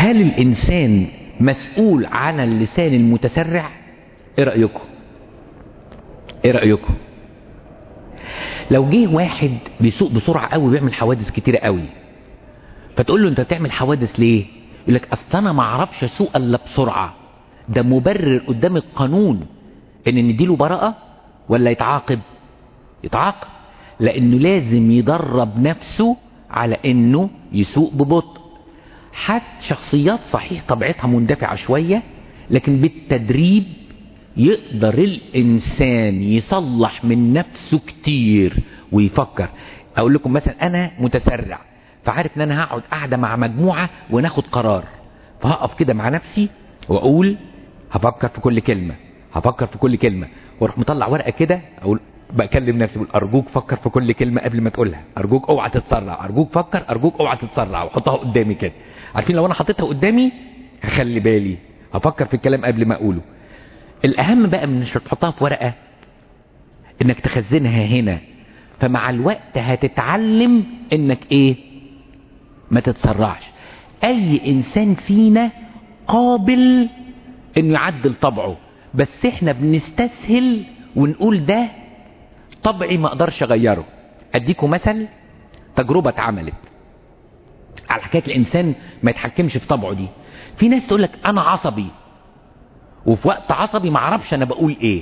هل الانسان مسؤول عن اللسان المتسرع ايه رأيكم ايه رأيكم لو جه واحد بيسوق بسرعة قوي ويعمل حوادث كتيرة قوي فتقول له انت بتعمل حوادث ليه يقول لك اصل انا ما اعرفش اسوق الا بسرعة ده مبرر قدام القانون ان نديله براءة ولا يتعاقب يتعاقب لانه لازم يدرب نفسه على انه يسوق ببطء حتى شخصيات صحيح طبيعتها مندفعة شوية لكن بالتدريب يقدر الانسان يصلح من نفسه كتير ويفكر اقول لكم مثلا انا متسرع فعارف ان انا هقعد قاعدة مع مجموعة وناخد قرار فهقف كده مع نفسي واقول هفكر في كل كلمة هفكر في كل كلمة واروح مطلع ورقة كده اقول بكلم نفسي بقول ارجوك فكر في كل كلمة قبل ما تقولها ارجوك اوعى تتسرع ارجوك فكر ارجوك اوعى تتسرع واحطها قدامي كده عارفين لو انا حطيتها قدامي هخلي بالي هفكر في الكلام قبل ما اقوله الاهم بقى من مش تحطها في ورقة انك تخزنها هنا فمع الوقت هتتعلم انك ايه ما تتسرعش اي انسان فينا قابل انه يعدل طبعه بس احنا بنستسهل ونقول ده طبعي ما اقدرش اغيره اديكم مثل تجربة اتعملت على حكاية الانسان ما يتحكمش في طبعه دي في ناس تقول لك انا عصبي وفي وقت عصبي ما اعرفش انا بقول ايه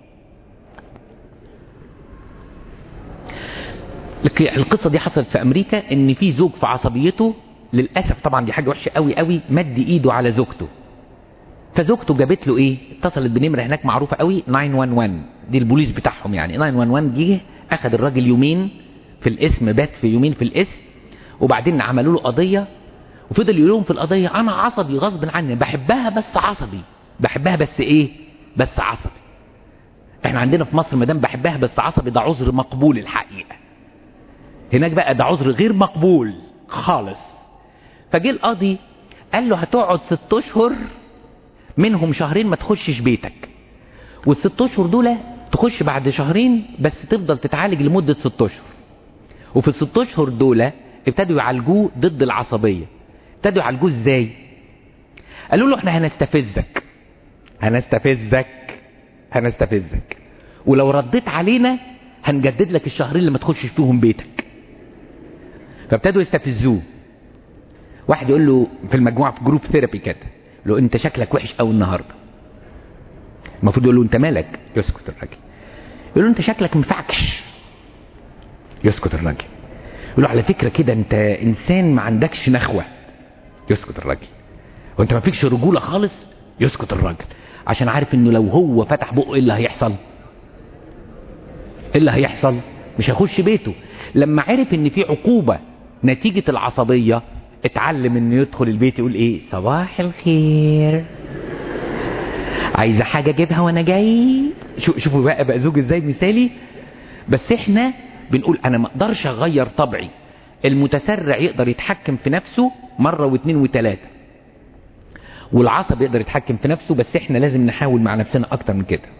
لك القصة دي حصلت في امريكا ان في زوج في عصبيته للأسف طبعا دي حاجة وحشة قوي قوي مد ايده على زوجته فزوجته جابت له ايه اتصلت بنمرة هناك معروفة قوي 911 دي البوليس بتاعهم يعني 911 جه اخد الراجل يومين في الاسم بات في يومين في الاسم وبعدين عملوا له قضية وفضل يقول لهم في القضية انا عصبي غصب عني بحبها بس عصبي بحبها بس ايه بس عصبي احنا عندنا في مصر مدام بحبها بس عصبي ده عذر مقبول الحقيقة هناك بقى ده عذر غير مقبول خالص فجه القاضي قال له هتقعد ست اشهر منهم شهرين ما تخشش بيتك والست اشهر دول تخش بعد شهرين بس تفضل تتعالج لمدة ست اشهر وفي الست اشهر دول ابتدوا يعالجوه ضد العصبية ابتدوا يعالجوه ازاي قالوا له احنا هنستفزك هنستفزك هنستفزك ولو رديت علينا هنجدد لك الشهرين اللي ما تخشش فيهم بيتك فابتدوا يستفزوه واحد يقول له في المجموعة في جروب ثيرابي كده له انت شكلك وحش قوي النهارده المفروض يقول له انت مالك يسكت الراجل يقول له انت شكلك مفعكش يسكت الراجل يقول له على فكرة كده انت انسان ما عندكش نخوة يسكت الراجل وانت ما فيكش رجولة خالص يسكت الراجل عشان عارف انه لو هو فتح بقه ايه اللي هيحصل ايه اللي هيحصل مش هيخش بيته لما عرف ان في عقوبة نتيجة العصبية اتعلم انه يدخل البيت يقول ايه صباح الخير عايزة حاجة اجيبها وانا جاي شو شوفوا بقى بقى زوج ازاي مثالي بس احنا بنقول انا ما اقدرش اغير طبعي المتسرع يقدر يتحكم في نفسه مرة واثنين وثلاثة والعصب يقدر يتحكم في نفسه بس احنا لازم نحاول مع نفسنا اكتر من كده